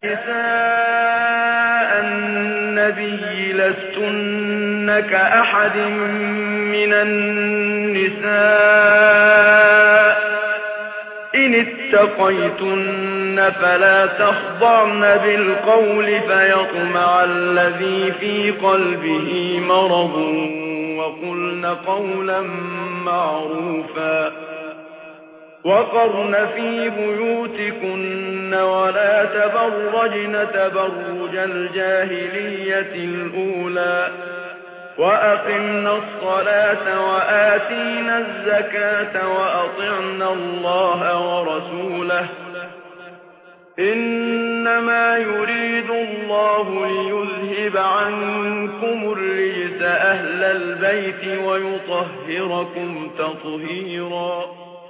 نساء النبي لستن كأحد من النساء إن اتقيتن فلا تخضعن بالقول فيطمع الذي في قلبه مرض وقلن قولا معروفا وقرن في بيوتكن ولا تبرجن تبرج الجاهلية الأولى وأقمنا الصلاة وآتينا الزكاة وأطعنا الله ورسوله إنما يريد الله ليذهب عنكم الرجس أهل البيت ويطهركم تطهيرا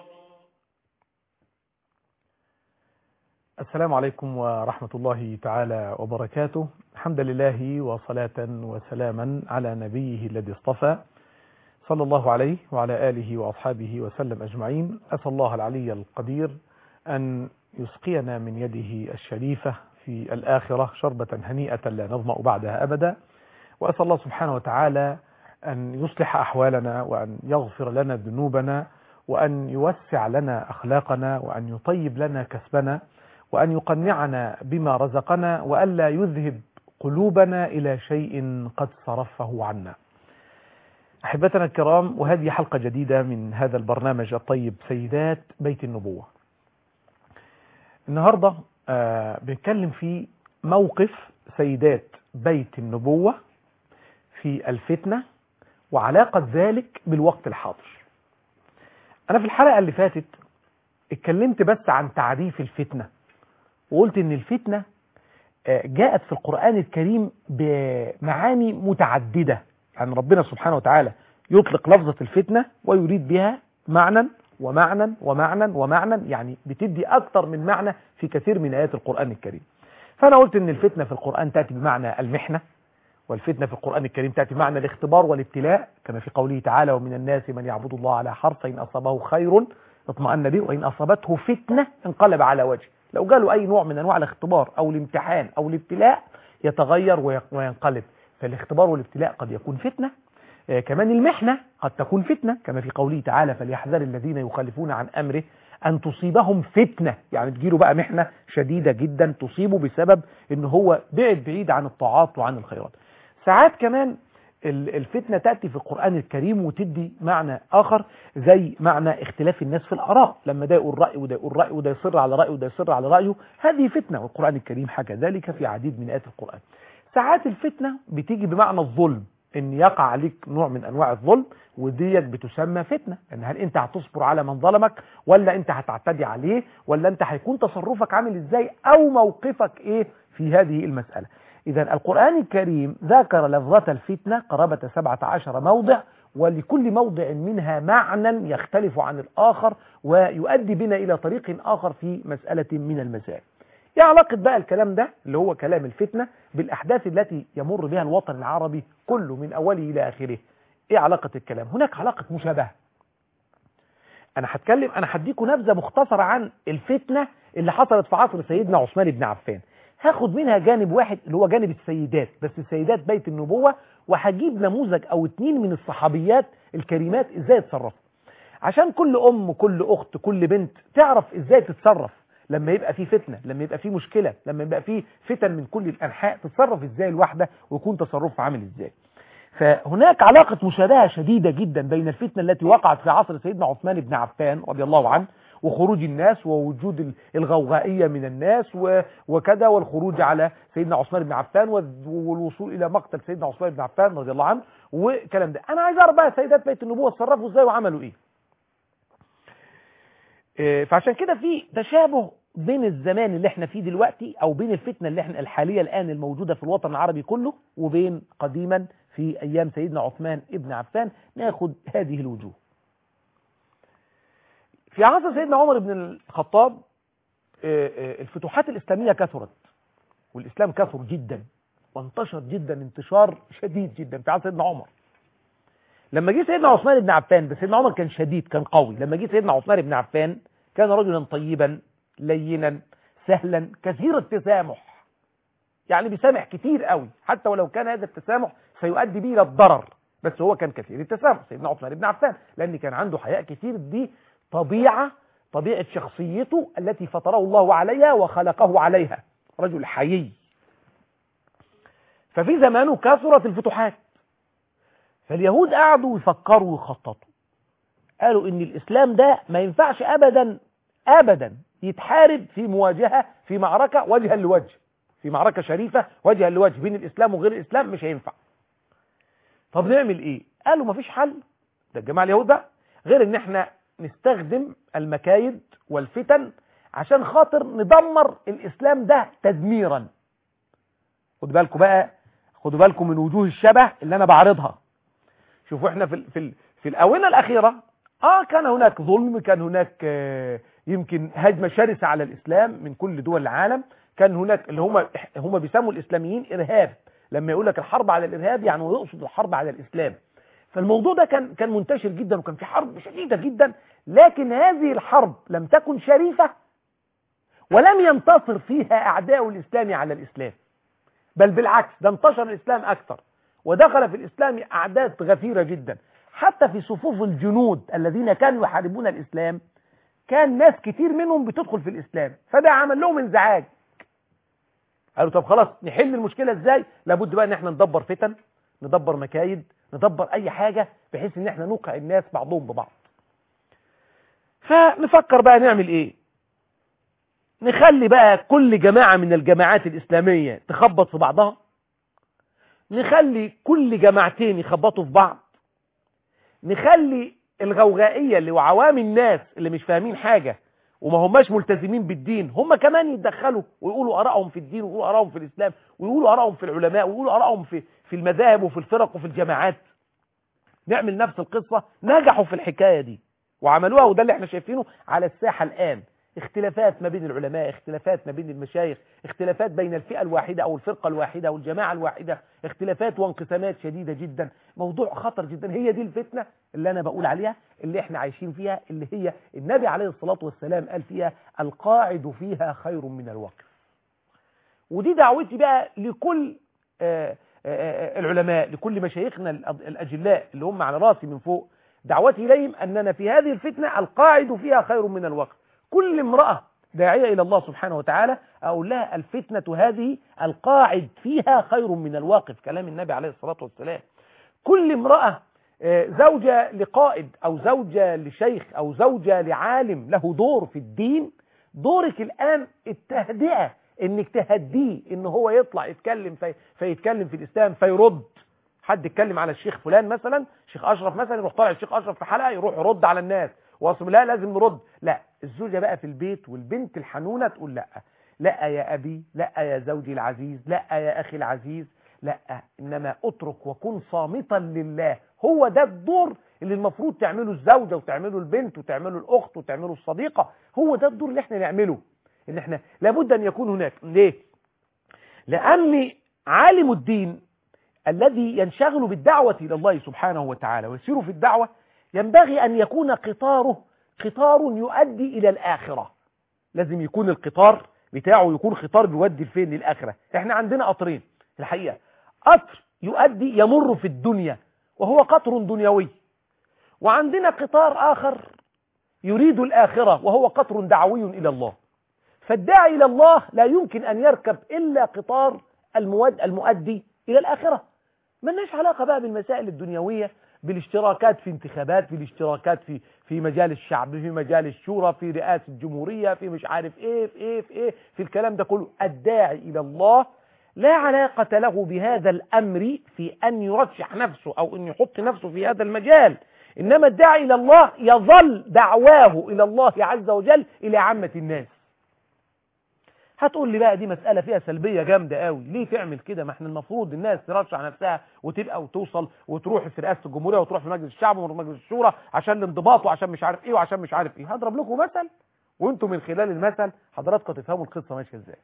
السلام عليكم ورحمة الله تعالى وبركاته الحمد لله وصلاة وسلاما على نبيه الذي اصطفى صلى الله عليه وعلى آله وأصحابه وسلم أجمعين أسأل الله العلي القدير أن يسقينا من يده الشريفة في الآخرة شربة هنيئة لا نظمأ بعدها أبدا وأسأل الله سبحانه وتعالى أن يصلح أحوالنا وأن يغفر لنا ذنوبنا وأن يوسع لنا أخلاقنا وأن يطيب لنا كسبنا وأن يقنعنا بما رزقنا وألا يذهب قلوبنا إلى شيء قد صرفه عنا أحبتنا الكرام وهذه حلقة جديدة من هذا البرنامج الطيب سيدات بيت النبوة النهاردة آه بنتكلم في موقف سيدات بيت النبوة في الفتنة وعلاقة ذلك بالوقت الحاضر أنا في الحلقة اللي فاتت اتكلمت بس عن تعريف الفتنة وقلت ان الفتنة جاءت في القرآن الكريم بمعاني متعددة يعني ربنا سبحانه وتعالى يطلق لفظة الفتنة ويريد بها معنى ومعنى ومعنى ومعنى يعني بتدي أكتر من معنى في كثير من آيات القرآن الكريم فأنا قلت ان الفتنة في القرآن تأتي بمعنى المحنة والفتنة في القرآن الكريم تأتي بمعنى الاختبار والابتلاء كما في قوله تعالى ومن الناس من يعبد الله على حرف فإن أصابه خير اطمأن به وإن أصابته فتنة انقلب على وجهه لو جاله أي نوع من أنواع الاختبار أو الامتحان أو الابتلاء يتغير وينقلب فالاختبار والابتلاء قد يكون فتنة آه كمان المحنة قد تكون فتنة كما في قوله تعالى فليحذر الذين يخالفون عن أمره أن تصيبهم فتنة يعني تجيله بقى محنة شديدة جدا تصيبه بسبب أنه هو بعد بعيد عن الطاعات وعن الخيرات ساعات كمان الفتنة تأتي في القرآن الكريم وتدي معنى آخر زي معنى اختلاف الناس في الآراء لما ده يقول رأي وده يقول رأي وده يصر على رأيه وده يصر على رأيه هذه فتنة والقرآن الكريم حكى ذلك في عديد من آيات القرآن ساعات الفتنة بتيجي بمعنى الظلم ان يقع عليك نوع من انواع الظلم وديت بتسمى فتنة ان هل انت هتصبر على من ظلمك ولا انت هتعتدي عليه ولا انت هيكون تصرفك عامل ازاي او موقفك ايه في هذه المسألة إذا القرآن الكريم ذكر لفظة الفتنة قرابة 17 موضع ولكل موضع منها معنى يختلف عن الآخر ويؤدي بنا إلى طريق آخر في مسألة من المسائل ايه علاقة بقى الكلام ده اللي هو كلام الفتنة بالأحداث التي يمر بها الوطن العربي كله من أوله إلى آخره ايه علاقة الكلام هناك علاقة مشابهة أنا هتكلم أنا هديكم نبذة مختصرة عن الفتنة اللي حصلت في عصر سيدنا عثمان بن عفان هاخد منها جانب واحد اللي هو جانب السيدات بس السيدات بيت النبوة وهجيب نموذج او اتنين من الصحابيات الكريمات ازاي يتصرفوا عشان كل ام كل اخت كل بنت تعرف ازاي تتصرف لما يبقى في فتنة لما يبقى في مشكلة لما يبقى في فتن من كل الانحاء تتصرف ازاي الواحدة ويكون تصرفها عامل ازاي فهناك علاقة مشابهة شديدة جدا بين الفتنة التي وقعت في عصر سيدنا عثمان بن عفان رضي الله عنه وخروج الناس ووجود الغوغائية من الناس وكذا والخروج على سيدنا عثمان بن عفان والوصول إلى مقتل سيدنا عثمان بن عفان رضي الله عنه وكلام ده أنا عايز أعرف بقى سيدات بيت النبوة اتصرفوا إزاي وعملوا إيه فعشان كده في تشابه بين الزمان اللي احنا فيه دلوقتي او بين الفتنة اللي احنا الحالية الان الموجودة في الوطن العربي كله وبين قديما في ايام سيدنا عثمان ابن عفان ناخد هذه الوجوه في عصر سيدنا عمر بن الخطاب الفتوحات الإسلامية كثرت والإسلام كثر جدا وانتشر جدا انتشار شديد جدا في عصر سيدنا عمر لما جه سيدنا عثمان بن عفان بس سيدنا عمر كان شديد كان قوي لما جه سيدنا عثمان بن عفان كان رجلا طيبا لينا سهلا كثير التسامح يعني بيسامح كتير قوي حتى ولو كان هذا التسامح سيؤدي به الى الضرر بس هو كان كثير التسامح سيدنا عثمان بن عفان لان كان عنده حياء كتير دي طبيعه طبيعه شخصيته التي فطره الله عليها وخلقه عليها رجل حيي ففي زمانه كثرت الفتوحات فاليهود قعدوا يفكروا ويخططوا قالوا ان الاسلام ده ما ينفعش ابدا ابدا يتحارب في مواجهه في معركه وجها لوجه في معركه شريفه وجها لوجه بين الاسلام وغير الاسلام مش هينفع طب نعمل ايه قالوا مفيش حل ده الجماعه اليهود بقى غير ان احنا نستخدم المكايد والفتن عشان خاطر ندمر الاسلام ده تدميرا خدوا بالكم بقى خدوا بالكم من وجوه الشبه اللي انا بعرضها شوفوا احنا في ال في ال في الاونه الاخيره اه كان هناك ظلم كان هناك آه يمكن هجمه شرسه على الاسلام من كل دول العالم كان هناك اللي هم هم بيسموا الاسلاميين ارهاب لما يقول لك الحرب على الارهاب يعني هو يقصد الحرب على الاسلام فالموضوع ده كان كان منتشر جدا وكان في حرب شديده جدا لكن هذه الحرب لم تكن شريفه ولم ينتصر فيها اعداء الاسلام على الاسلام بل بالعكس ده انتشر الاسلام اكثر ودخل في الاسلام اعداد غفيره جدا حتى في صفوف الجنود الذين كانوا يحاربون الاسلام كان ناس كتير منهم بتدخل في الاسلام فده عمل لهم انزعاج قالوا طب خلاص نحل المشكله ازاي لابد بقى ان احنا ندبر فتن ندبر مكايد ندبر اي حاجه بحيث ان احنا نوقع الناس بعضهم ببعض فنفكر بقى نعمل ايه نخلي بقى كل جماعه من الجماعات الاسلاميه تخبط في بعضها نخلي كل جماعتين يخبطوا في بعض نخلي الغوغائيه اللي وعوام الناس اللي مش فاهمين حاجه وما هماش ملتزمين بالدين هم كمان يتدخلوا ويقولوا ارائهم في الدين ويقولوا ارائهم في الاسلام ويقولوا ارائهم في العلماء ويقولوا ارائهم في في المذاهب وفي الفرق وفي الجماعات نعمل نفس القصه نجحوا في الحكايه دي وعملوها وده اللي احنا شايفينه على الساحه الان اختلافات ما بين العلماء اختلافات ما بين المشايخ اختلافات بين الفئة الواحدة او الفرقة الواحدة او الجماعة الواحدة اختلافات وانقسامات شديدة جدا موضوع خطر جدا هي دي الفتنة اللي انا بقول عليها اللي احنا عايشين فيها اللي هي النبي عليه الصلاة والسلام قال فيها القاعد فيها خير من الواقف ودي دعوتي بقى لكل آآ آآ العلماء لكل مشايخنا الاجلاء اللي هم على راسي من فوق دعوتي اليهم اننا في هذه الفتنة القاعد فيها خير من الواقف كل امرأة داعية إلى الله سبحانه وتعالى أقول لها الفتنة هذه القاعد فيها خير من الواقف كلام النبي عليه الصلاة والسلام كل امرأة زوجة لقائد أو زوجة لشيخ أو زوجة لعالم له دور في الدين دورك الآن التهدئة انك تهديه ان هو يطلع يتكلم في فيتكلم في الاسلام فيرد حد يتكلم على الشيخ فلان مثلا شيخ اشرف مثلا يروح طالع الشيخ اشرف في حلقه يروح يرد على الناس واصل لا لازم نرد لا الزوجة بقى في البيت والبنت الحنونة تقول لا لا يا أبي لا يا زوجي العزيز لا يا أخي العزيز لا إنما اترك وكن صامتا لله هو ده الدور اللي المفروض تعمله الزوجة وتعمله البنت وتعمله الأخت وتعمله الصديقة هو ده الدور اللي احنا نعمله ان احنا لابد ان يكون هناك ليه لأن عالم الدين الذي ينشغل بالدعوة إلى الله سبحانه وتعالى ويسير في الدعوة ينبغي أن يكون قطاره قطار يؤدي إلى الآخرة لازم يكون القطار بتاعه يكون قطار بيودي فين للآخرة احنا عندنا قطرين الحقيقة قطر يؤدي يمر في الدنيا وهو قطر دنيوي وعندنا قطار آخر يريد الآخرة وهو قطر دعوي إلى الله فالداعي إلى الله لا يمكن أن يركب إلا قطار المود المؤدي إلى الآخرة ملناش علاقة بقى بالمسائل الدنيوية بالاشتراكات في انتخابات في الاشتراكات في في مجال الشعب في مجال الشورى في رئاسة الجمهورية في مش عارف ايه في ايه في ايه في الكلام ده كله الداعي الى الله لا علاقة له بهذا الامر في ان يرشح نفسه او ان يحط نفسه في هذا المجال انما الداعي الى الله يظل دعواه الى الله عز وجل الى عامة الناس هتقول لي بقى دي مسألة فيها سلبية جامدة قوي ليه تعمل كده ما احنا المفروض الناس ترشح نفسها وتبقى وتوصل وتروح في رئاسة الجمهورية وتروح في مجلس الشعب ومجلس الشورى عشان الانضباط وعشان مش عارف ايه وعشان مش عارف ايه هضرب لكم مثل وانتم من خلال المثل حضراتكم تفهموا القصة ماشية ازاي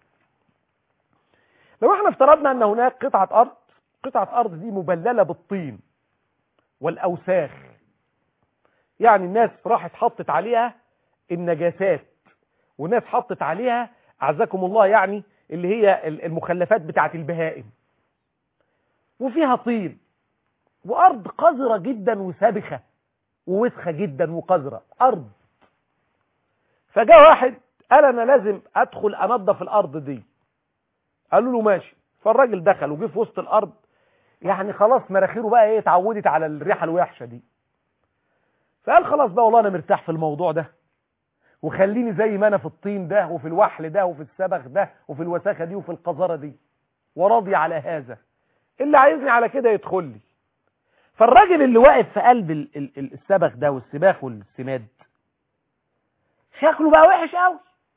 لو احنا افترضنا ان هناك قطعة ارض قطعة ارض دي مبللة بالطين والاوساخ يعني الناس راحت حطت عليها النجاسات وناس حطت عليها أعزكم الله يعني اللي هي المخلفات بتاعت البهائم وفيها طين وارض قذرة جدا وسابخة ووسخة جدا وقذرة ارض فجاء واحد قال انا لازم ادخل انظف الارض دي قالوا له ماشي فالراجل دخل وجه في وسط الارض يعني خلاص مراخيره بقى ايه اتعودت على الريحه الوحشه دي فقال خلاص بقى والله انا مرتاح في الموضوع ده وخليني زي ما انا في الطين ده وفي الوحل ده وفي السبخ ده وفي الوساخه دي وفي القذاره دي وراضي على هذا اللي عايزني على كده يدخل لي فالراجل اللي واقف في قلب ال- ال- ال- السبخ ده والسباخ والسماد شكله بقى وحش قوي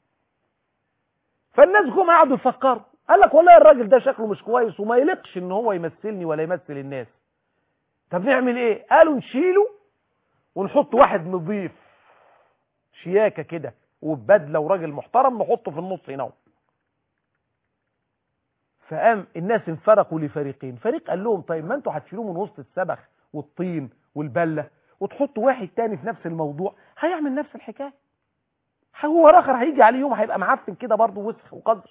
فالناس جم قعدوا يفكروا قال لك والله الراجل ده شكله مش كويس وما يليقش ان هو يمثلني ولا يمثل الناس طب نعمل ايه قالوا نشيله ونحط واحد نظيف شياكه كده وببدله وراجل محترم نحطه في النص هنا فقام الناس انفرقوا لفريقين فريق قال لهم طيب ما انتوا هتشيلوه من وسط السبخ والطين والبله وتحطوا واحد تاني في نفس الموضوع هيعمل نفس الحكايه هو اخر هيجي عليه يوم هيبقى معفن كده برضه وسخ وقذر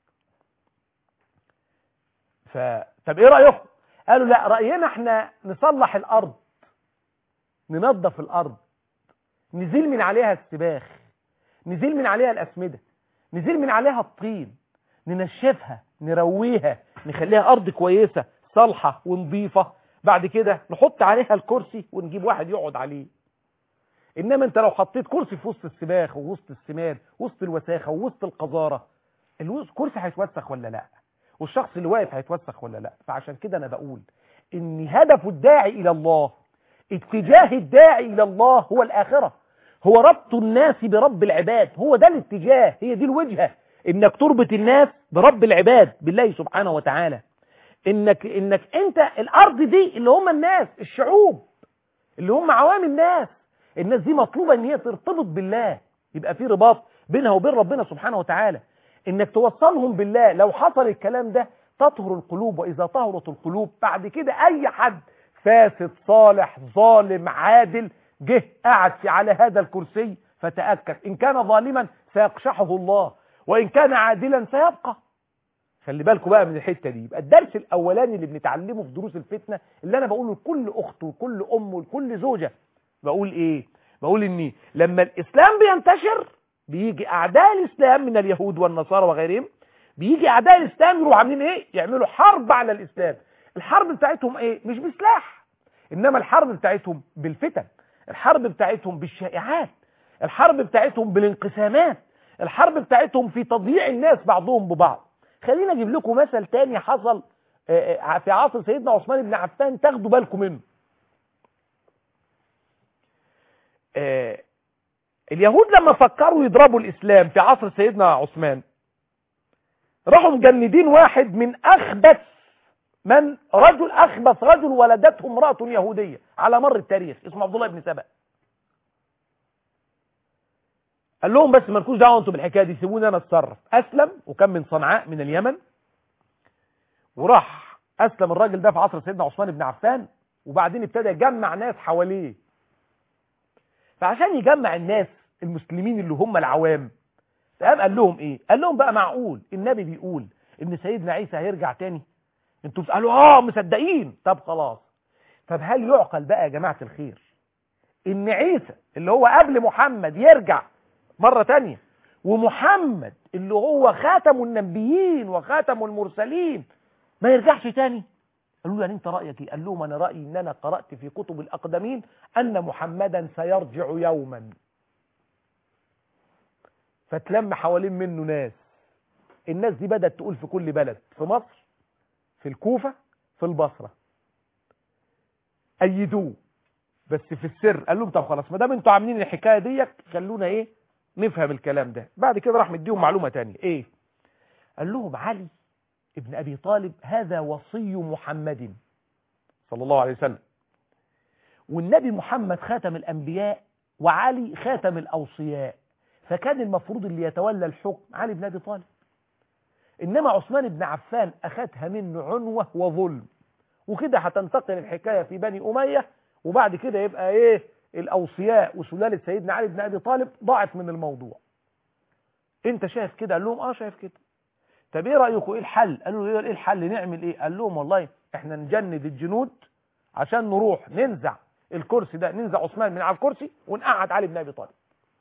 ف طب ايه رايكم قالوا لا راينا احنا نصلح الارض ننظف الارض نزيل من عليها السباخ نزيل من عليها الاسمده نزيل من عليها الطين ننشفها نرويها نخليها ارض كويسه صالحه ونظيفه بعد كده نحط عليها الكرسي ونجيب واحد يقعد عليه انما انت لو حطيت كرسي في وسط السباخ ووسط السماد وسط الوساخه ووسط القذاره الكرسي هيتوسخ ولا لا والشخص اللي واقف هيتوسخ ولا لا فعشان كده انا بقول ان هدف الداعي الى الله اتجاه الداعي الى الله هو الاخره هو ربط الناس برب العباد هو ده الاتجاه هي دي الوجهه انك تربط الناس برب العباد بالله سبحانه وتعالى انك انك انت الارض دي اللي هم الناس الشعوب اللي هم عوام الناس الناس دي مطلوبه ان هي ترتبط بالله يبقى في رباط بينها وبين ربنا سبحانه وتعالى انك توصلهم بالله لو حصل الكلام ده تطهر القلوب واذا طهرت القلوب بعد كده اي حد فاسد صالح ظالم عادل جه قعد في على هذا الكرسي فتأكد ان كان ظالما سيقشحه الله وان كان عادلا سيبقى خلي بالكم بقى من الحته دي يبقى الدرس الاولاني اللي بنتعلمه في دروس الفتنه اللي انا بقوله لكل اخت وكل ام وكل زوجه بقول ايه بقول اني لما الاسلام بينتشر بيجي اعداء الاسلام من اليهود والنصارى وغيرهم بيجي اعداء الاسلام يروحوا عاملين ايه يعملوا حرب على الاسلام الحرب بتاعتهم ايه مش بسلاح انما الحرب بتاعتهم بالفتن الحرب بتاعتهم بالشائعات الحرب بتاعتهم بالانقسامات الحرب بتاعتهم في تضييع الناس بعضهم ببعض خلينا اجيب لكم مثل تاني حصل في عصر سيدنا عثمان بن عفان تاخدوا بالكم منه اليهود لما فكروا يضربوا الاسلام في عصر سيدنا عثمان راحوا مجندين واحد من اخبث من رجل اخبث رجل ولدته امراه يهوديه على مر التاريخ اسمه عبد الله بن سبأ قال لهم بس مالكوش دعوه انتوا بالحكايه دي سيبوني انا اتصرف اسلم وكان من صنعاء من اليمن وراح اسلم الراجل ده في عصر سيدنا عثمان بن عفان وبعدين ابتدى يجمع ناس حواليه فعشان يجمع الناس المسلمين اللي هم العوام فقام قال لهم ايه قال لهم بقى معقول النبي بيقول ان سيدنا عيسى هيرجع تاني انتوا بتقولوا اه مصدقين طب خلاص طب هل يعقل بقى يا جماعه الخير ان عيسى اللي هو قبل محمد يرجع مرة تانية ومحمد اللي هو خاتم النبيين وخاتم المرسلين ما يرجعش تاني قالوا له يعني انت رأيك ايه قال لهم انا رأيي ان انا قرأت في كتب الاقدمين ان محمدا سيرجع يوما فتلم حوالين منه ناس الناس دي بدأت تقول في كل بلد في مصر في الكوفة في البصرة أيدوه بس في السر قال لهم طب خلاص ما دام انتوا عاملين الحكايه ديت خلونا ايه نفهم الكلام ده بعد كده راح مديهم معلومه تانية ايه قال لهم علي ابن ابي طالب هذا وصي محمد صلى الله عليه وسلم والنبي محمد خاتم الانبياء وعلي خاتم الاوصياء فكان المفروض اللي يتولى الحكم علي بن ابي طالب انما عثمان بن عفان اخذها منه عنوه وظلم وكده هتنتقل الحكايه في بني اميه وبعد كده يبقى ايه الاوصياء وسلاله سيدنا علي بن ابي طالب ضاعت من الموضوع انت شايف كده قال لهم اه شايف كده طب ايه رايكم ايه الحل قالوا له ايه الحل نعمل ايه قال لهم والله احنا نجند الجنود عشان نروح ننزع الكرسي ده ننزع عثمان من على الكرسي ونقعد علي بن ابي طالب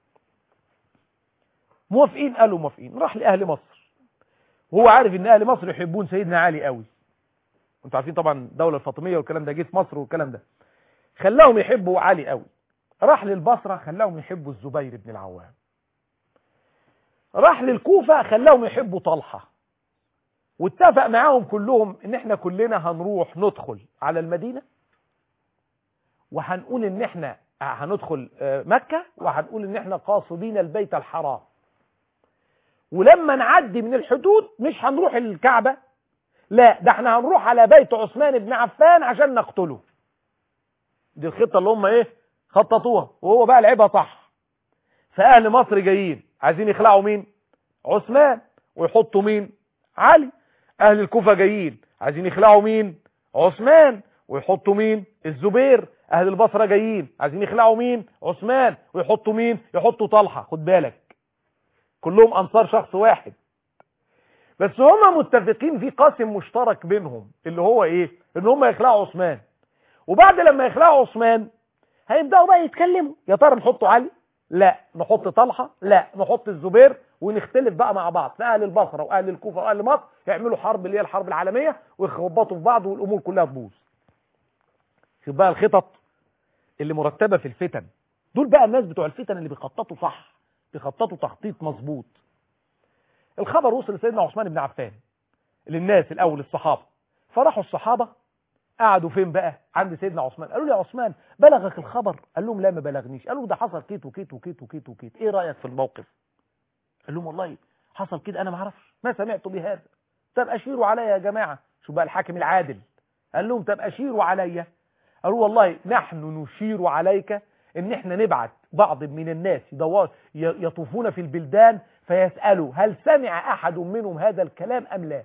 موافقين قالوا موافقين راح لاهل مصر وهو عارف ان اهل مصر يحبون سيدنا علي قوي انتوا عارفين طبعا الدوله الفاطميه والكلام ده جه في مصر والكلام ده خلاهم يحبوا علي قوي راح للبصره خلاهم يحبوا الزبير بن العوام راح للكوفه خلاهم يحبوا طلحه واتفق معاهم كلهم ان احنا كلنا هنروح ندخل على المدينه وهنقول ان احنا هندخل مكه وهنقول ان احنا قاصدين البيت الحرام ولما نعدي من الحدود مش هنروح الكعبة لا ده احنا هنروح على بيت عثمان بن عفان عشان نقتله دي الخطة اللي هم ايه خططوها وهو بقى لعبها صح فاهل مصر جايين عايزين يخلعوا مين عثمان ويحطوا مين علي اهل الكوفة جايين عايزين يخلعوا مين عثمان ويحطوا مين الزبير اهل البصرة جايين عايزين يخلعوا مين عثمان ويحطوا مين يحطوا طلحة خد بالك كلهم انصار شخص واحد بس هم متفقين في قاسم مشترك بينهم اللي هو ايه ان هم يخلعوا عثمان وبعد لما يخلعوا عثمان هيبداوا بقى يتكلموا يا ترى نحط علي لا نحط طلحه لا نحط الزبير ونختلف بقى مع بعض فاهل البصره واهل الكوفه واهل مصر يعملوا حرب اللي هي الحرب العالميه ويخبطوا في بعض والامور كلها تبوظ شوف بقى الخطط اللي مرتبه في الفتن دول بقى الناس بتوع الفتن اللي بيخططوا صح بيخططوا تخطيط مظبوط الخبر وصل لسيدنا عثمان بن عفان للناس الاول الصحابه فراحوا الصحابه قعدوا فين بقى عند سيدنا عثمان قالوا له يا عثمان بلغك الخبر قال لهم لا ما بلغنيش قالوا ده حصل كيت وكيت وكيت وكيت وكيت ايه رايك في الموقف قال لهم والله حصل كده انا ما اعرفش ما سمعت بهذا طب اشيروا عليا يا جماعه شو بقى الحاكم العادل قال لهم طب اشيروا عليا قالوا والله نحن نشير عليك ان احنا نبعت بعض من الناس يدور يطوفون في البلدان فيسألوا هل سمع احد منهم هذا الكلام ام لا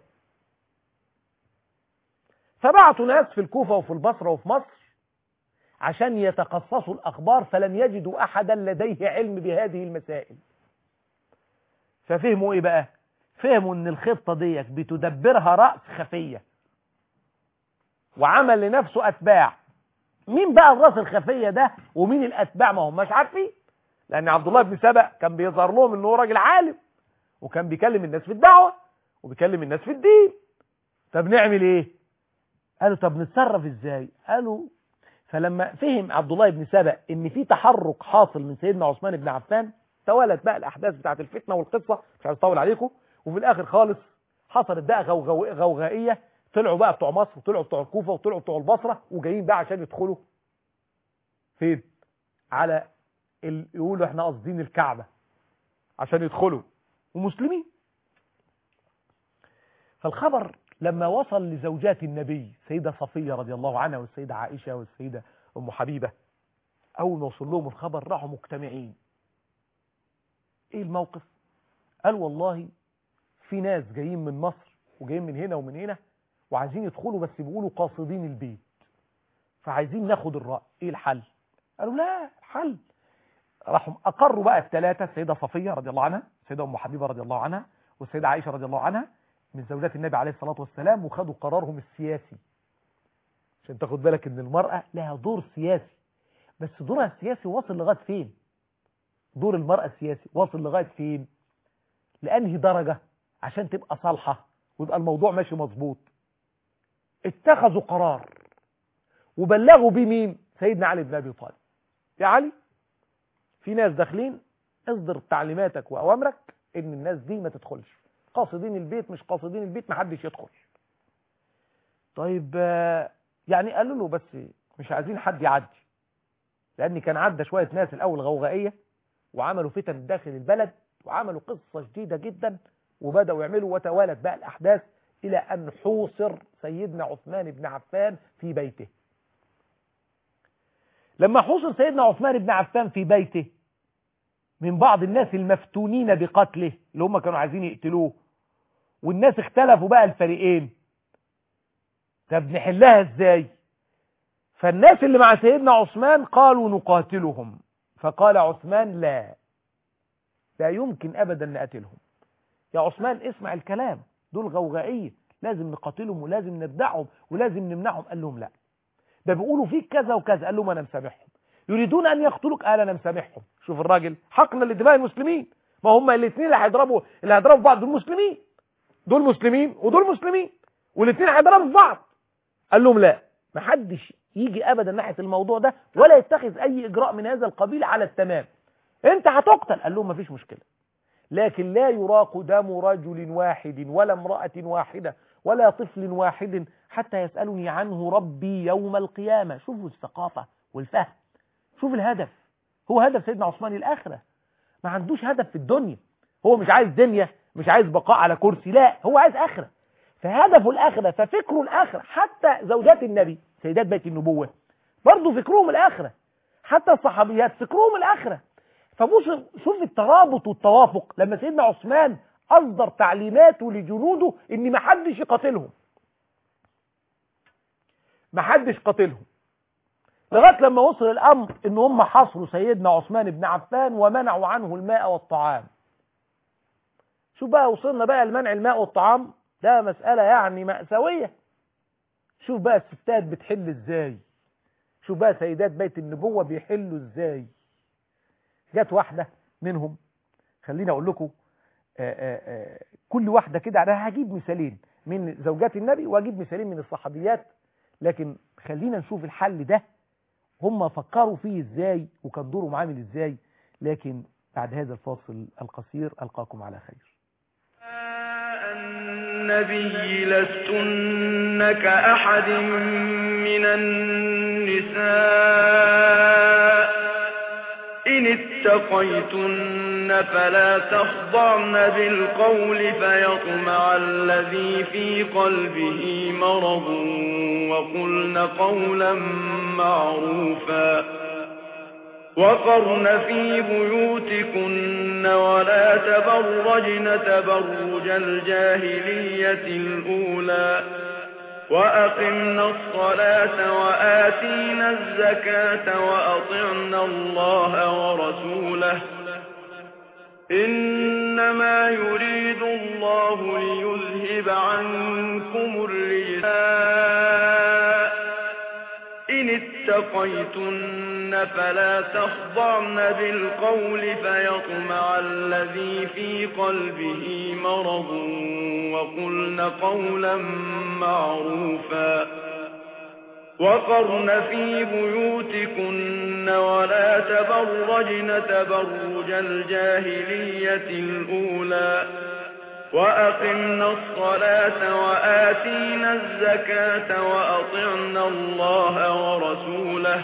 فبعتوا ناس في الكوفة وفي البصرة وفي مصر عشان يتقصصوا الاخبار فلم يجدوا احدا لديه علم بهذه المسائل ففهموا ايه بقى فهموا ان الخطة ديت بتدبرها رأس خفية وعمل لنفسه اتباع مين بقى الراس الخفية ده ومين الاتباع ما هم مش عارفين لان عبد الله بن سبأ كان بيظهر لهم ان هو راجل عالم وكان بيكلم الناس في الدعوة وبيكلم الناس في الدين طب نعمل ايه قالوا طب نتصرف ازاي قالوا فلما فهم عبد الله بن سبأ ان في تحرك حاصل من سيدنا عثمان بن عفان توالت بقى الاحداث بتاعت الفتنة والقصة مش عايز اطول عليكم وفي الاخر خالص حصلت بقى غوغو غوغائية طلعوا بقى بتوع مصر وطلعوا بتوع الكوفة وطلعوا بتوع البصرة وجايين بقى عشان يدخلوا فين على ال... يقولوا احنا قاصدين الكعبة عشان يدخلوا ومسلمين فالخبر لما وصل لزوجات النبي سيدة صفية رضي الله عنها والسيدة عائشة والسيدة أم حبيبة أول ما وصل لهم الخبر راحوا مجتمعين ايه الموقف قال والله في ناس جايين من مصر وجايين من هنا ومن هنا وعايزين يدخلوا بس بيقولوا قاصدين البيت فعايزين ناخد الرأي ايه الحل قالوا لا الحل راحوا اقروا بقى الثلاثه السيده صفيه رضي الله عنها السيده ام حبيبه رضي الله عنها والسيده عائشه رضي الله عنها من زوجات النبي عليه الصلاه والسلام وخدوا قرارهم السياسي عشان تاخد بالك ان المراه لها دور سياسي بس دورها السياسي واصل لغايه فين دور المراه السياسي واصل لغايه فين لانهي درجه عشان تبقى صالحه ويبقى الموضوع ماشي مظبوط اتخذوا قرار وبلغوا بيه مين سيدنا علي بن ابي طالب يا علي في ناس داخلين اصدر تعليماتك واوامرك ان الناس دي ما تدخلش قاصدين البيت مش قاصدين البيت ما حدش يدخل طيب يعني قالوا له بس مش عايزين حد يعدي لان كان عدى شويه ناس الاول غوغائيه وعملوا فتن داخل البلد وعملوا قصه شديده جدا وبداوا يعملوا وتوالت بقى الاحداث الى ان حوصر سيدنا عثمان بن عفان في بيته لما حوصر سيدنا عثمان بن عفان في بيته من بعض الناس المفتونين بقتله اللي هم كانوا عايزين يقتلوه والناس اختلفوا بقى الفريقين طب نحلها ازاي فالناس اللي مع سيدنا عثمان قالوا نقاتلهم فقال عثمان لا لا يمكن ابدا نقتلهم يا عثمان اسمع الكلام دول غوغائيه لازم نقاتلهم ولازم نردعهم ولازم نمنعهم قال لهم لا ده بيقولوا فيك كذا وكذا قال لهم انا مسامحهم يريدون ان يقتلوك قال انا مسامحهم شوف الراجل حقنا لدماء المسلمين ما هم الاثنين اللي هيضربوا اللي هيضربوا بعض دول مسلمين دول مسلمين ودول مسلمين والاثنين هيضربوا في بعض قال لهم لا ما حدش يجي ابدا ناحيه الموضوع ده ولا يتخذ اي اجراء من هذا القبيل على التمام انت هتقتل قال لهم ما فيش مشكله لكن لا يراق دم رجل واحد ولا امراه واحده ولا طفل واحد حتى يسالني عنه ربي يوم القيامه شوفوا الثقافه والفهم شوف الهدف هو هدف سيدنا عثمان الاخره ما عندوش هدف في الدنيا هو مش عايز دنيا مش عايز بقاء على كرسي لا هو عايز اخره فهدفه الاخره ففكره الاخره حتى زوجات النبي سيدات بيت النبوه برضه فكرهم الاخره حتى الصحابيات فكرهم الاخره فبص شوف الترابط والتوافق لما سيدنا عثمان اصدر تعليماته لجنوده ان ما حدش يقاتلهم ما حدش قاتلهم لغايه لما وصل الامر ان هم حصروا سيدنا عثمان بن عفان ومنعوا عنه الماء والطعام شوف بقى وصلنا بقى لمنع الماء والطعام ده مسألة يعني مأساوية شوف بقى الستات بتحل ازاي شوف بقى سيدات بيت النبوة بيحلوا ازاي جت واحدة منهم خليني اقول لكم آآ آآ كل واحدة كده انا هجيب مثالين من زوجات النبي واجيب مثالين من الصحابيات لكن خلينا نشوف الحل ده هم فكروا فيه ازاي وكان دورهم عامل ازاي لكن بعد هذا الفاصل القصير القاكم على خير النبي لستن كأحد من النساء إن اتقيتن فلا تخضعن بالقول فيطمع الذي في قلبه مرض وقلن قولا معروفا وقرن في بيوتكن ولا تبرجن تبرج الجاهلية الأولى وأقمنا الصلاة وآتينا الزكاة وأطعنا الله ورسوله إنما يريد الله ليذهب عنكم الرجاء إن اتقيتن فلا تخضعن بالقول فيطمع الذي في قلبه مرض وقلن قولا معروفا وقرن في بيوتكن ولا تبرجن تبرج الجاهلية الأولى وأقمنا الصلاة وآتينا الزكاة وأطعنا الله ورسوله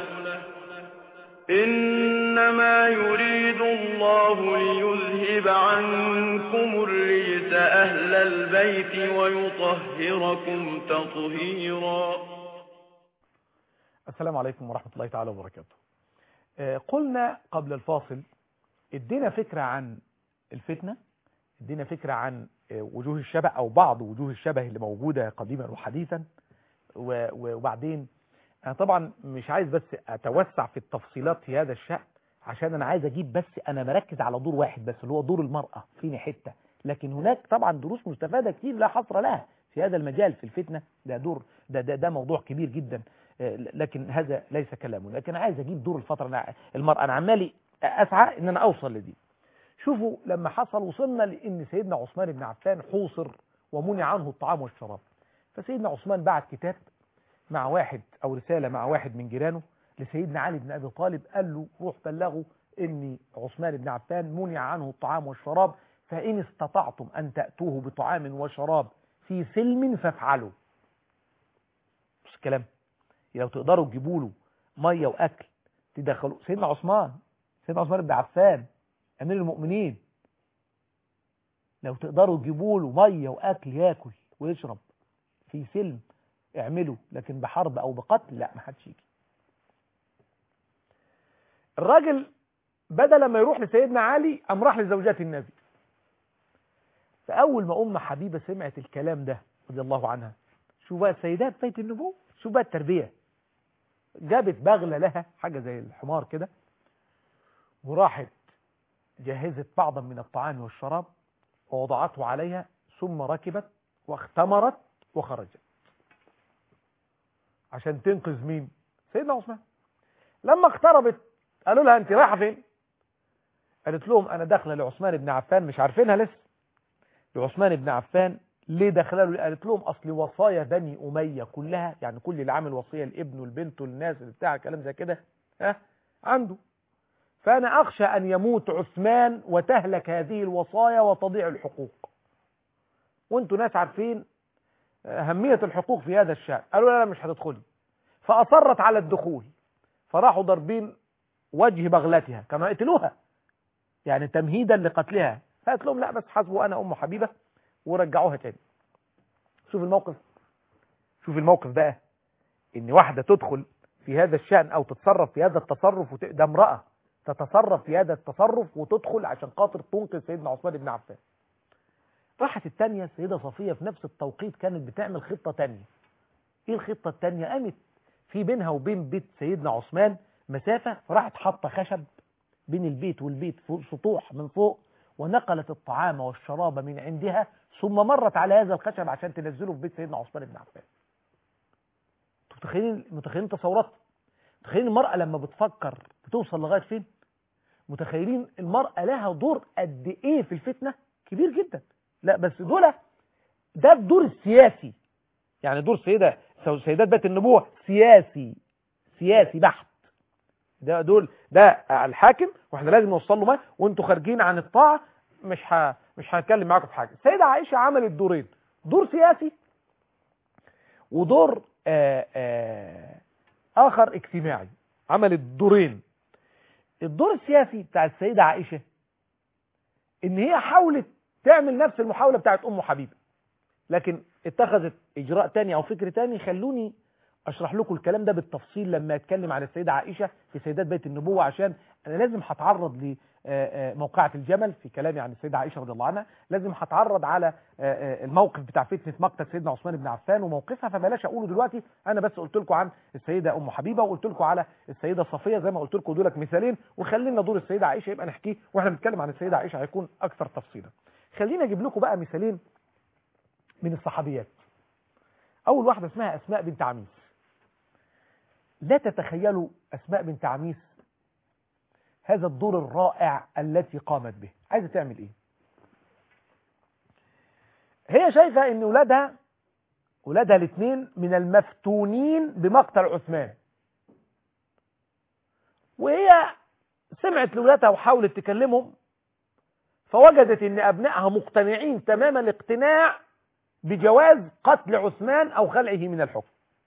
إنما يريد الله ليذهب عنكم الرجس أهل البيت ويطهركم تطهيرا السلام عليكم ورحمة الله تعالى وبركاته آه، قلنا قبل الفاصل ادينا فكرة عن الفتنة ادينا فكرة عن آه، وجوه الشبه او بعض وجوه الشبه اللي موجودة قديما وحديثا و- و- وبعدين انا طبعا مش عايز بس اتوسع في التفصيلات في هذا الشأن عشان انا عايز اجيب بس انا مركز على دور واحد بس اللي هو دور المرأة فيني حتة لكن هناك طبعا دروس مستفادة كتير لا حصر لها في هذا المجال في الفتنة ده دور ده ده, ده موضوع كبير جدا آه، لكن هذا ليس كلامه لكن عايز اجيب دور الفترة أنا المرأة انا عمالي اسعى ان انا اوصل لدي شوفوا لما حصل وصلنا لان سيدنا عثمان بن عفان حوصر ومنع عنه الطعام والشراب فسيدنا عثمان بعت كتاب مع واحد او رسالة مع واحد من جيرانه لسيدنا علي بن ابي طالب قال له روح بلغه ان عثمان بن عفان منع عنه الطعام والشراب فان استطعتم ان تأتوه بطعام وشراب في سلم فافعلوا مش الكلام لو تقدروا تجيبوا له ميه واكل تدخلوا سيدنا عثمان سيدنا عثمان بن عفان امير المؤمنين لو تقدروا تجيبوا له ميه واكل ياكل ويشرب في سلم اعملوا لكن بحرب او بقتل لا ما حدش يجي الراجل بدل ما يروح لسيدنا علي قام راح لزوجات النبي فاول ما ام حبيبه سمعت الكلام ده رضي الله عنها شو بقى سيدات بيت النبوة شو بقى التربيه جابت بغله لها حاجه زي الحمار كده وراحت جهزت بعضا من الطعام والشراب ووضعته عليها ثم ركبت واختمرت وخرجت عشان تنقذ مين سيدنا عثمان لما اقتربت قالوا لها انت رايحه فين قالت لهم انا داخله لعثمان بن عفان مش عارفينها لسه لعثمان بن عفان ليه داخله له قالت لهم اصل وصايا بني اميه كلها يعني كل اللي عامل وصيه الابن والبنت والناس اللي بتاع كلام زي كده ها عنده فانا اخشى ان يموت عثمان وتهلك هذه الوصايا وتضيع الحقوق وانتوا ناس عارفين اهميه الحقوق في هذا الشان قالوا لا لا مش هتدخلي فاصرت على الدخول فراحوا ضاربين وجه بغلتها كما قتلوها يعني تمهيدا لقتلها فقالت لهم لا بس حسبوا انا ام حبيبه ورجعوها تاني شوف الموقف شوف الموقف بقى ان واحده تدخل في هذا الشأن او تتصرف في هذا التصرف وت... ده امرأة تتصرف في هذا التصرف وتدخل عشان خاطر تنقذ سيدنا عثمان بن عفان راحت التانية السيدة صفية في نفس التوقيت كانت بتعمل خطة تانية ايه الخطة التانية قامت في بينها وبين بيت سيدنا عثمان مسافة فراحت حاطة خشب بين البيت والبيت فوق سطوح من فوق ونقلت الطعام والشراب من عندها ثم مرت على هذا الخشب عشان تنزله في بيت سيدنا عثمان بن عفان متخيلين متخيلين تصورات متخيلين المرأة لما بتفكر بتوصل لغاية فين متخيلين المرأة لها دور قد ايه في الفتنة كبير جدا لا بس دول ده الدور السياسي يعني دور سيدة سيدات بيت النبوة سياسي سياسي بحت ده دول ده الحاكم واحنا لازم نوصل له ما وانتوا خارجين عن الطاعة مش ه... مش هنتكلم معاكم في حاجة السيدة عائشة عملت دورين دور سياسي ودور آآ آآ آخر اجتماعي عملت دورين الدور السياسي بتاع السيدة عائشة ان هي حاولت تعمل نفس المحاولة بتاعت ام حبيبة لكن اتخذت اجراء تاني او فكر تاني خلوني اشرح لكم الكلام ده بالتفصيل لما اتكلم عن السيدة عائشة في سيدات بيت النبوة عشان انا لازم هتعرض لموقعة الجمل في كلامي عن السيدة عائشة رضي الله عنها لازم هتعرض على الموقف بتاع فتنة مقتل سيدنا عثمان بن عفان وموقفها فبلاش اقوله دلوقتي انا بس قلت لكم عن السيدة ام حبيبة وقلت لكم على السيدة صفية زي ما قلت لكم دولك مثالين وخلينا دور السيدة عائشة يبقى نحكيه واحنا بنتكلم عن السيدة عائشة هيكون اكثر تفصيلا خلينا اجيب لكم بقى مثالين من الصحابيات اول واحدة اسمها اسماء بنت عميس لا تتخيلوا أسماء بنت عميس هذا الدور الرائع التي قامت به عايزة تعمل إيه هي شايفة أن ولادها ولادها الاثنين من المفتونين بمقتل عثمان وهي سمعت لولادها وحاولت تكلمهم فوجدت ان ابنائها مقتنعين تمام الاقتناع بجواز قتل عثمان او خلعه من الحكم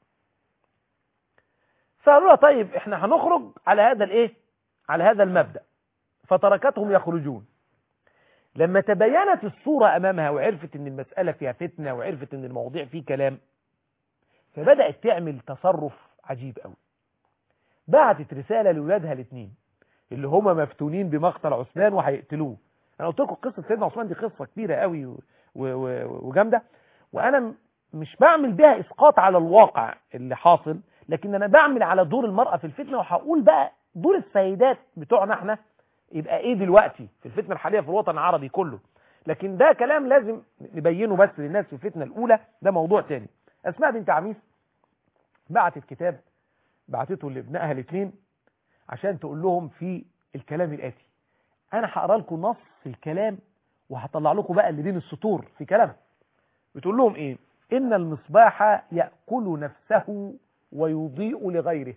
فقالوا لها طيب احنا هنخرج على هذا الايه على هذا المبدأ فتركتهم يخرجون لما تبينت الصورة امامها وعرفت ان المسألة فيها فتنة وعرفت ان المواضيع فيه كلام فبدأت تعمل تصرف عجيب قوي بعتت رسالة لولادها الاثنين اللي هما مفتونين بمقتل عثمان وهيقتلوه انا قلت لكم قصة سيدنا عثمان دي قصة كبيرة قوي وجامدة وانا مش بعمل بيها اسقاط على الواقع اللي حاصل لكن انا بعمل على دور المرأة في الفتنة وهقول بقى دور السيدات بتوعنا احنا يبقى ايه دلوقتي في الفتنة الحالية في الوطن العربي كله لكن ده كلام لازم نبينه بس للناس في الفتنة الاولى ده موضوع تاني اسماء بنت عميس بعتت كتاب بعتته لابنائها الاثنين عشان تقول لهم في الكلام الاتي انا هقرا لكم نص الكلام وهطلع لكم بقى اللي بين السطور في كلامها بتقول لهم ايه ان المصباح ياكل نفسه ويضيء لغيره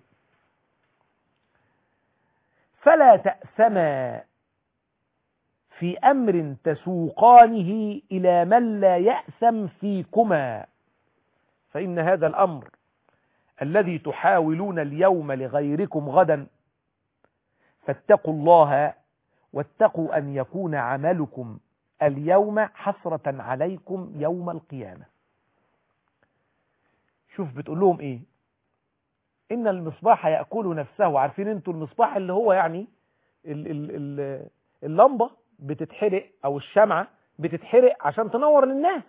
فلا تأسما في أمر تسوقانه إلى من لا يأسم فيكما فإن هذا الأمر الذي تحاولون اليوم لغيركم غدا فاتقوا الله واتقوا أن يكون عملكم اليوم حسرة عليكم يوم القيامة شوف بتقول لهم ايه ان المصباح يأكل نفسه عارفين انتوا المصباح اللي هو يعني ال ال ال اللمبة بتتحرق او الشمعة بتتحرق عشان تنور للناس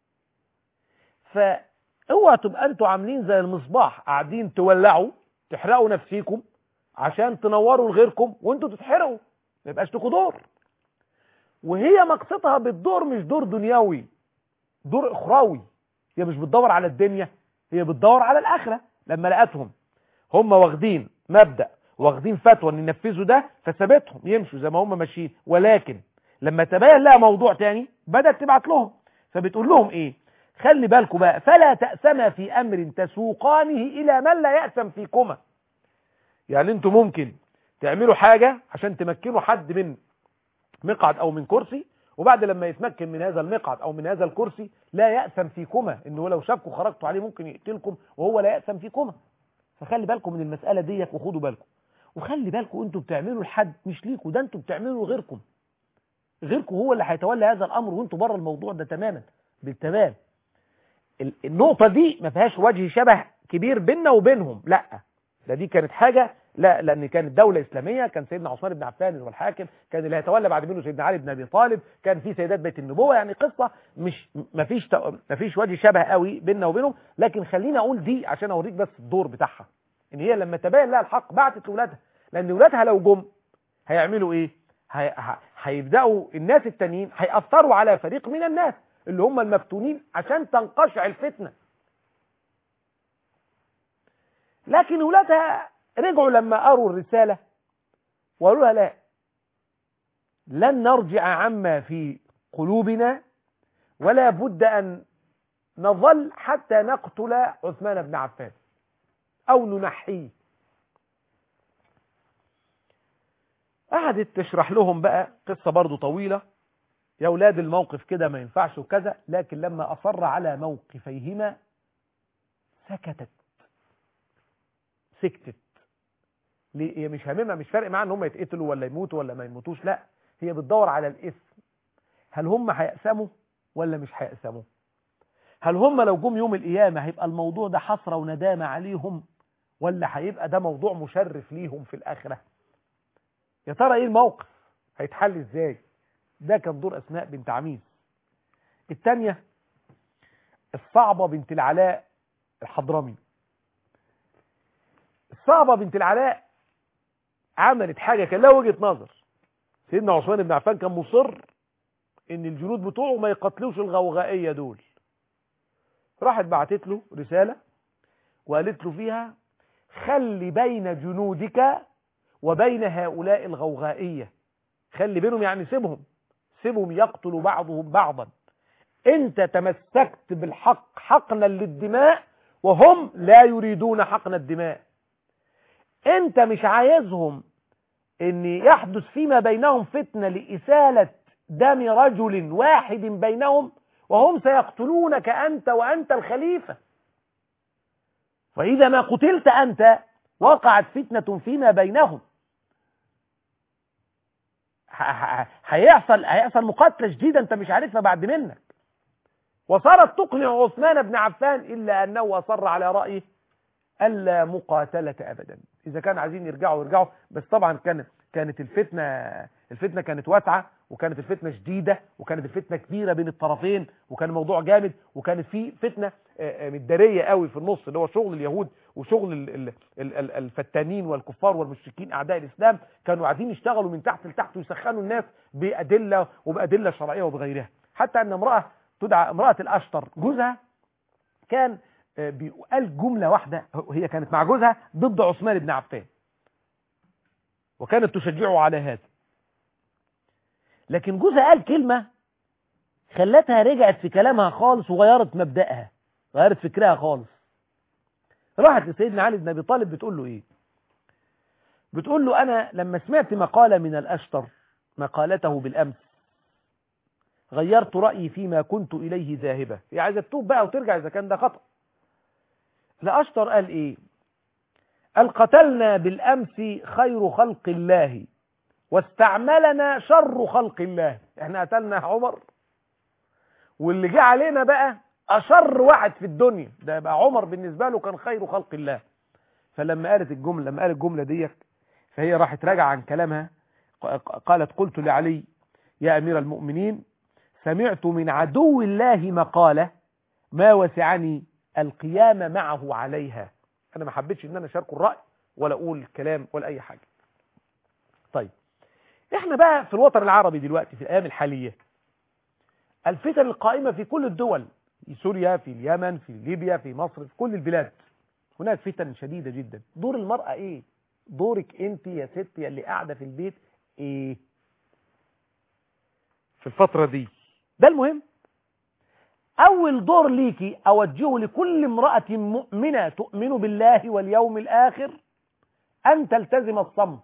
فاوعى تبقى انتوا عاملين زي المصباح قاعدين تولعوا تحرقوا نفسيكم عشان تنوروا لغيركم وانتوا تتحرقوا ما يبقاش لكم دور وهي مقصدها بالدور مش دور دنيوي دور اخروي هي مش بتدور على الدنيا هي بتدور على الاخره لما لقتهم هم واخدين مبدا واخدين فتوى ان ينفذوا ده فسابتهم يمشوا زي ما هم ماشيين ولكن لما تبين لها موضوع تاني بدات تبعت لهم فبتقول لهم ايه خلي بالكم بقى فلا تأسما في امر تسوقانه الى من لا يأسم فيكما يعني انتوا ممكن تعملوا حاجة عشان تمكنوا حد من مقعد او من كرسي وبعد لما يتمكن من هذا المقعد او من هذا الكرسي لا يأسم فيكما انه لو شافكم خرجتوا عليه ممكن يقتلكم وهو لا يأسم فيكما فخلي بالكم من المسألة ديك وخدوا بالكم وخلي بالكم انتوا بتعملوا لحد مش ليكوا ده انتوا بتعملوا لغيركم غيركم هو اللي هيتولى هذا الامر وانتوا بره الموضوع ده تماما بالتمام النقطة دي ما فيهاش وجه شبه كبير بيننا وبينهم لا ده دي كانت حاجة لا لان كانت دولة اسلامية كان سيدنا عثمان بن عفان هو الحاكم كان اللي هيتولى بعد منه سيدنا علي بن ابي طالب كان في سيدات بيت النبوة يعني قصة مش ما فيش ما فيش وجه شبه قوي بيننا وبينهم لكن خليني اقول دي عشان اوريك بس الدور بتاعها ان هي لما تبين لها الحق بعتت لاولادها لان اولادها لو جم هيعملوا ايه هيبداوا الناس التانيين هيأثروا على فريق من الناس اللي هم المفتونين عشان تنقشع الفتنة لكن ولادها رجعوا لما قروا الرسالة وقالوا لها لا لن نرجع عما في قلوبنا ولا بد أن نظل حتى نقتل عثمان بن عفان أو ننحيه قعدت تشرح لهم بقى قصة برضو طويلة يا أولاد الموقف كده ما ينفعش وكذا لكن لما أصر على موقفيهما سكتت سكتت ليه هي مش هاممها مش فارق معاها ان هم يتقتلوا ولا يموتوا ولا ما يموتوش لا هي بتدور على الاسم هل هم هيقسموا ولا مش هيقسموا هل هم لو جم يوم القيامة هيبقى الموضوع ده حسرة وندامة عليهم ولا هيبقى ده موضوع مشرف ليهم في الآخرة يا ترى ايه الموقف هيتحل ازاي ده كان دور اسماء بنت عميس الثانية الصعبة بنت العلاء الحضرمي الصعبة بنت العلاء عملت حاجة كان لها وجهة نظر سيدنا عثمان بن عفان كان مصر ان الجنود بتوعه ما يقتلوش الغوغائية دول راحت بعتت له رسالة وقالت له فيها خلي بين جنودك وبين هؤلاء الغوغائية خلي بينهم يعني سيبهم سيبهم يقتلوا بعضهم بعضا انت تمسكت بالحق حقنا للدماء وهم لا يريدون حقن الدماء انت مش عايزهم ان يحدث فيما بينهم فتنة لإسالة دم رجل واحد بينهم وهم سيقتلونك أنت وأنت الخليفة فإذا ما قتلت أنت وقعت فتنة فيما بينهم هيحصل هيحصل مقاتله جديده انت مش عارفها بعد منك وصارت تقنع عثمان بن عفان الا انه اصر على رايه الا مقاتله ابدا اذا كان عايزين يرجعوا يرجعوا بس طبعا كانت كانت الفتنه الفتنه كانت واسعه وكانت الفتنه شديده وكانت الفتنه كبيره بين الطرفين وكان الموضوع جامد وكانت في فتنه مداريه قوي في النص اللي هو شغل اليهود وشغل الفتانين والكفار والمشركين اعداء الاسلام كانوا عايزين يشتغلوا من تحت لتحت ويسخنوا الناس بادله وبادله شرعيه وبغيرها حتى ان امراه تدعى امراه الاشتر جوزها كان قال جمله واحده هي كانت مع جوزها ضد عثمان بن عفان وكانت تشجعه على هذا لكن جوزها قال كلمة خلتها رجعت في كلامها خالص وغيرت مبدأها غيرت فكرها خالص راحت لسيدنا علي بن أبي طالب بتقول له إيه بتقول له أنا لما سمعت مقالة من الأشتر مقالته بالأمس غيرت رأيي فيما كنت إليه ذاهبة هي عايزة تتوب بقى وترجع إذا كان ده خطأ الأشتر قال إيه قال قتلنا بالأمس خير خلق الله واستعملنا شر خلق الله احنا قتلنا عمر واللي جه علينا بقى أشر واحد في الدنيا ده يبقى عمر بالنسبة له كان خير خلق الله فلما قالت الجملة لما قالت الجملة ديت فهي راحت راجعة عن كلامها قالت قلت لعلي يا أمير المؤمنين سمعت من عدو الله مقالة ما وسعني القيام معه عليها أنا ما حبيتش إن أنا أشاركه الرأي ولا أقول كلام ولا أي حاجة طيب احنا بقى في الوطن العربي دلوقتي في الأيام الحالية الفتن القائمة في كل الدول في سوريا في اليمن في ليبيا في مصر في كل البلاد هناك فتن شديدة جدا دور المرأة ايه دورك انت يا ست يا اللي قاعدة في البيت ايه في الفترة دي ده المهم اول دور ليكي اوجهه لكل امرأة مؤمنة تؤمن بالله واليوم الاخر ان تلتزم الصمت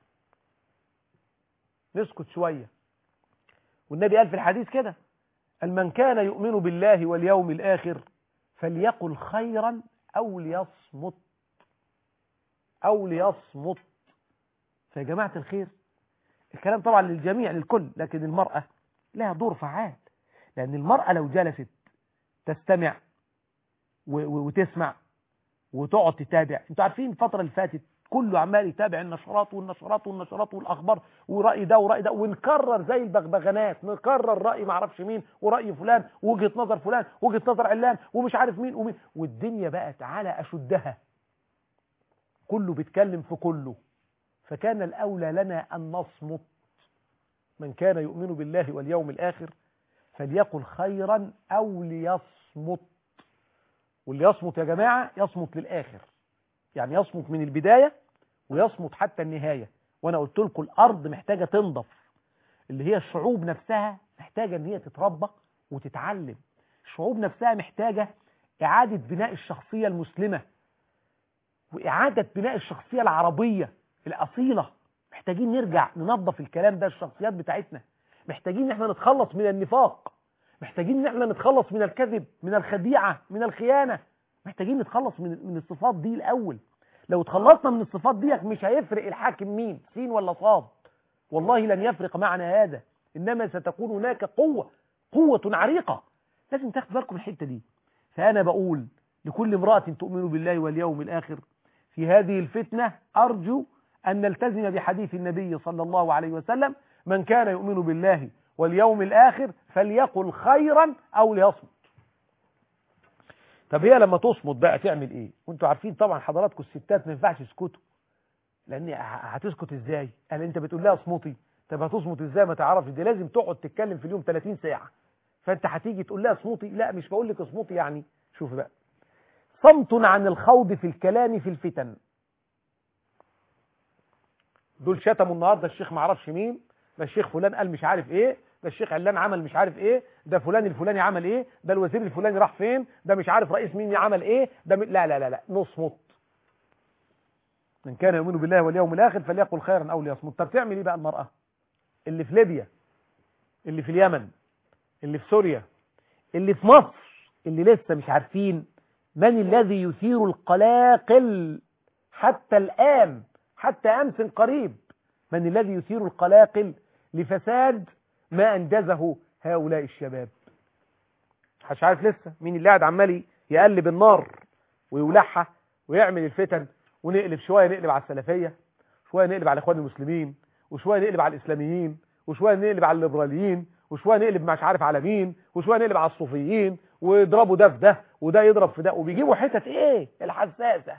نسكت شوية والنبي قال في الحديث كده من كان يؤمن بالله واليوم الآخر فليقل خيرا أو ليصمت أو ليصمت فيا جماعة الخير الكلام طبعا للجميع للكل لكن المرأة لها دور فعال لأن المرأة لو جلست تستمع وتسمع وتقعد تتابع انتوا عارفين الفترة اللي فاتت كله عمال يتابع النشرات والنشرات والنشرات والاخبار ورأي ده ورأي ده ونكرر زي البغبغانات نكرر رأي ما اعرفش مين ورأي فلان وجهة نظر فلان وجهة نظر علان ومش عارف مين ومين والدنيا بقت على اشدها كله بيتكلم في كله فكان الاولى لنا ان نصمت من كان يؤمن بالله واليوم الاخر فليقل خيرا او ليصمت واللي يصمت يا جماعة يصمت للآخر يعني يصمت من البداية ويصمت حتى النهاية وانا قلت لكم الارض محتاجة تنضف اللي هي الشعوب نفسها محتاجة ان هي تتربى وتتعلم الشعوب نفسها محتاجة اعادة بناء الشخصية المسلمة واعادة بناء الشخصية العربية الاصيلة محتاجين نرجع ننظف الكلام ده الشخصيات بتاعتنا محتاجين ان احنا نتخلص من النفاق محتاجين ان احنا نتخلص من الكذب من الخديعة من الخيانة محتاجين نتخلص من من الصفات دي الاول لو اتخلصنا من الصفات دي مش هيفرق الحاكم مين سين ولا صاد والله لن يفرق معنا هذا انما ستكون هناك قوة قوة عريقة لازم تاخد بالكم الحتة دي فانا بقول لكل امرأة تؤمن بالله واليوم الاخر في هذه الفتنة ارجو ان نلتزم بحديث النبي صلى الله عليه وسلم من كان يؤمن بالله واليوم الاخر فليقل خيرا او ليصمت طب هي لما تصمت بقى تعمل ايه وانتوا عارفين طبعا حضراتكم الستات ما ينفعش يسكتوا لان هتسكت ازاي قال انت بتقول لها اصمتي طب هتصمت ازاي ما تعرفش دي لازم تقعد تتكلم في اليوم 30 ساعه فانت هتيجي تقول لها اصمتي لا مش بقول لك اصمتي يعني شوف بقى صمت عن الخوض في الكلام في الفتن دول شتموا النهارده الشيخ ما اعرفش مين ده الشيخ فلان قال مش عارف ايه ده الشيخ علان عمل مش عارف ايه ده فلان الفلاني عمل ايه ده الوزير الفلاني راح فين ده مش عارف رئيس مين عمل ايه ده م... لا لا لا لا نصمت من كان يؤمن بالله واليوم الاخر فليقل خيرا او ليصمت طب تعمل ايه بقى المراه اللي في ليبيا اللي في اليمن اللي في سوريا اللي في مصر اللي لسه مش عارفين من الذي يثير القلاقل حتى الآن حتى أمس قريب من الذي يثير القلاقل لفساد ما أنجزه هؤلاء الشباب مش عارف لسه مين اللي قاعد عمال يقلب النار ويولعها ويعمل الفتن ونقلب شوية نقلب على السلفية شوية نقلب على الإخوان المسلمين وشوية نقلب على الإسلاميين وشوية نقلب على الليبراليين وشوية نقلب مش عارف على مين وشوية نقلب على الصوفيين ويضربوا ده في ده وده يضرب في ده وبيجيبوا حتت ايه الحساسة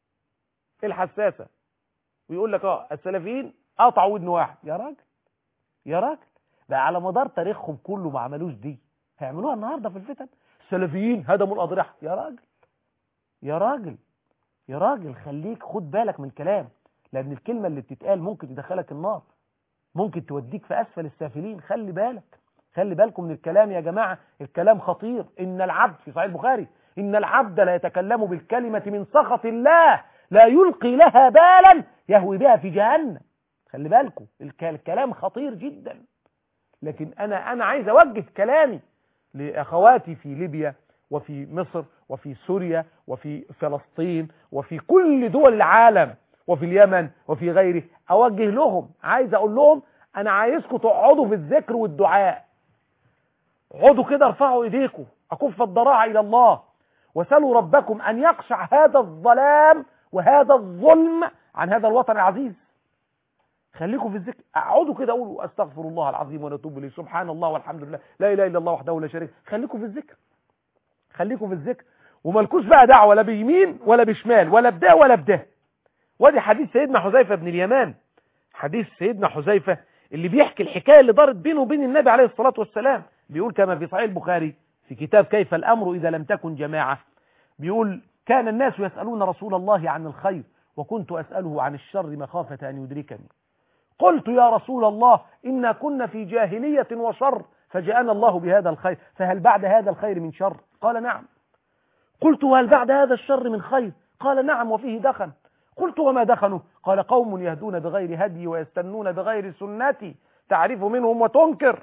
الحساسة ويقول لك اه السلفيين قطعوا ودن واحد يا راجل يا راجل ده على مدار تاريخهم كله ما عملوش دي هيعملوها النهارده في الفتن السلفيين هدموا الاضرحه يا راجل يا راجل يا راجل خليك خد بالك من الكلام لان الكلمه اللي بتتقال ممكن تدخلك النار ممكن توديك في اسفل السافلين خلي بالك خلي بالكم من الكلام يا جماعه الكلام خطير ان العبد في صحيح البخاري ان العبد لا يتكلم بالكلمه من سخط الله لا يلقي لها بالا يهوي بها في جهنم خلي بالكم الكلام خطير جدا لكن انا انا عايز اوجه كلامي لاخواتي في ليبيا وفي مصر وفي سوريا وفي فلسطين وفي كل دول العالم وفي اليمن وفي غيره اوجه لهم عايز اقول لهم انا عايزكم تقعدوا في الذكر والدعاء اقعدوا كده ارفعوا ايديكم اكف الضراعه الى الله وسلوا ربكم ان يقشع هذا الظلام وهذا الظلم عن هذا الوطن العزيز خليكم في الذكر اقعدوا كده قولوا استغفر الله العظيم ونتوب اليه سبحان الله والحمد لله لا اله الا الله وحده لا شريك خليكم في الذكر خليكم في الذكر ومالكوش بقى دعوه لا بيمين ولا بشمال ولا بده ولا بده وادي حديث سيدنا حذيفه بن اليمان حديث سيدنا حذيفه اللي بيحكي الحكايه اللي دارت بينه وبين النبي عليه الصلاه والسلام بيقول كما في صحيح البخاري في كتاب كيف الأمر إذا لم تكن جماعة بيقول كان الناس يسألون رسول الله عن الخير وكنت أسأله عن الشر مخافة أن يدركني قلت يا رسول الله إنا كنا في جاهلية وشر فجاءنا الله بهذا الخير فهل بعد هذا الخير من شر قال نعم قلت وهل بعد هذا الشر من خير قال نعم وفيه دخن قلت وما دخنوا قال قوم يهدون بغير هدي ويستنون بغير سنتي تعرف منهم وتنكر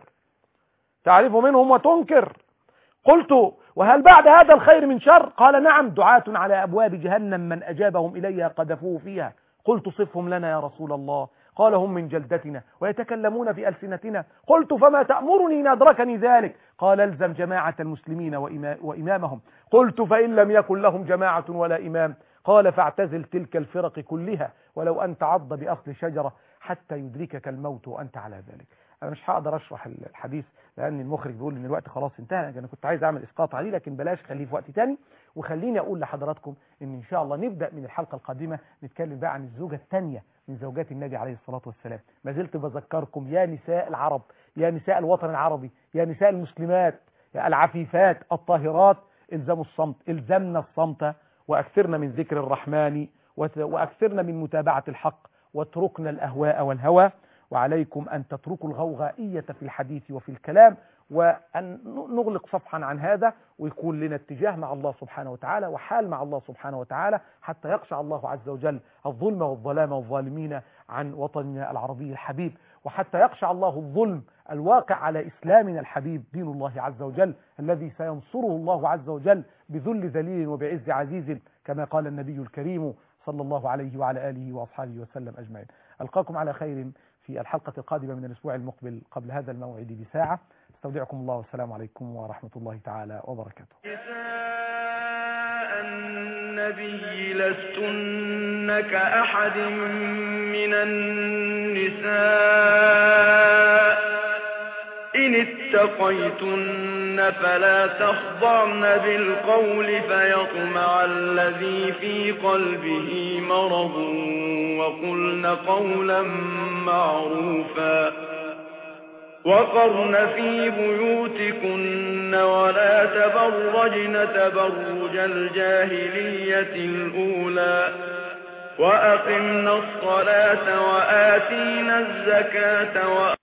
تعرف منهم وتنكر قلت وهل بعد هذا الخير من شر قال نعم دعاة على أبواب جهنم من أجابهم إليها قذفوه فيها قلت صفهم لنا يا رسول الله قال هم من جلدتنا ويتكلمون بألسنتنا قلت فما تأمرني إن أدركني ذلك قال الزم جماعة المسلمين وإمامهم قلت فإن لم يكن لهم جماعة ولا إمام قال فاعتزل تلك الفرق كلها ولو أن تعض بأصل شجرة حتى يدركك الموت وأنت على ذلك أنا مش هقدر أشرح الحديث لأن المخرج بيقول إن الوقت خلاص انتهى أنا كنت عايز أعمل إسقاط عليه لكن بلاش خليه في وقت تاني وخليني أقول لحضراتكم إن إن شاء الله نبدأ من الحلقة القادمة نتكلم بقى عن الزوجة الثانية من زوجات النبي عليه الصلاة والسلام ما زلت بذكركم يا نساء العرب يا نساء الوطن العربي يا نساء المسلمات يا العفيفات الطاهرات الزموا الصمت الزمنا الصمت وأكثرنا من ذكر الرحمن وأكثرنا من متابعة الحق واتركنا الأهواء والهوى وعليكم أن تتركوا الغوغائية في الحديث وفي الكلام وأن نغلق صفحا عن هذا ويكون لنا اتجاه مع الله سبحانه وتعالى وحال مع الله سبحانه وتعالى حتى يقشع الله عز وجل الظلم والظلام والظالمين عن وطننا العربي الحبيب وحتى يقشع الله الظلم الواقع على إسلامنا الحبيب دين الله عز وجل الذي سينصره الله عز وجل بذل ذليل وبعز عزيز كما قال النبي الكريم صلى الله عليه وعلى آله وأصحابه وسلم أجمعين ألقاكم على خير في الحلقة القادمة من الأسبوع المقبل قبل هذا الموعد بساعة استودعكم الله والسلام عليكم ورحمة الله تعالى وبركاته نساء النبي لستن كأحد من النساء إن اتقيتن فلا تخضعن بالقول فيطمع الذي في قلبه مرض وقلن قولا معروفا وقرن في بيوتكن ولا تبرجن تبرج الجاهلية الأولى وأقمنا الصلاة وآتينا الزكاة